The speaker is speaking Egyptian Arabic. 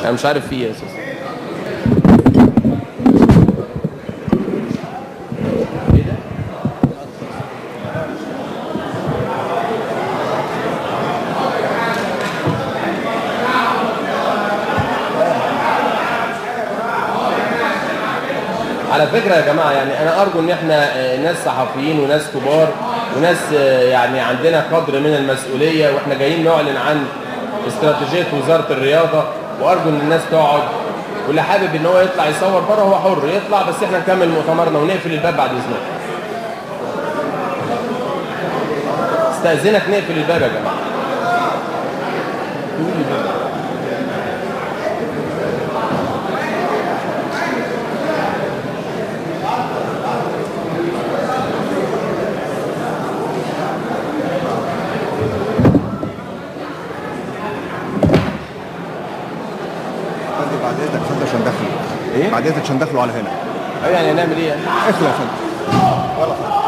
انا مش عارف في ايه اساسا على فكرة يا جماعة يعني أنا أرجو إن إحنا آه، ناس صحفيين وناس كبار وناس آه، يعني عندنا قدر من المسؤولية وإحنا جايين نعلن عن استراتيجية وزارة الرياضة وأرجو إن الناس تقعد واللي حابب إن هو يطلع يصور بره هو حر يطلع بس إحنا نكمل مؤتمرنا ونقفل الباب بعد إذنك. استأذنك نقفل الباب يا جماعة. فندم بعد اذنك يا فندم عشان دخلوا إيه؟ بعد اذنك عشان دخلوا على هنا أيوة يعني هنعمل إيه يعني؟ اخلع يا فندم يلا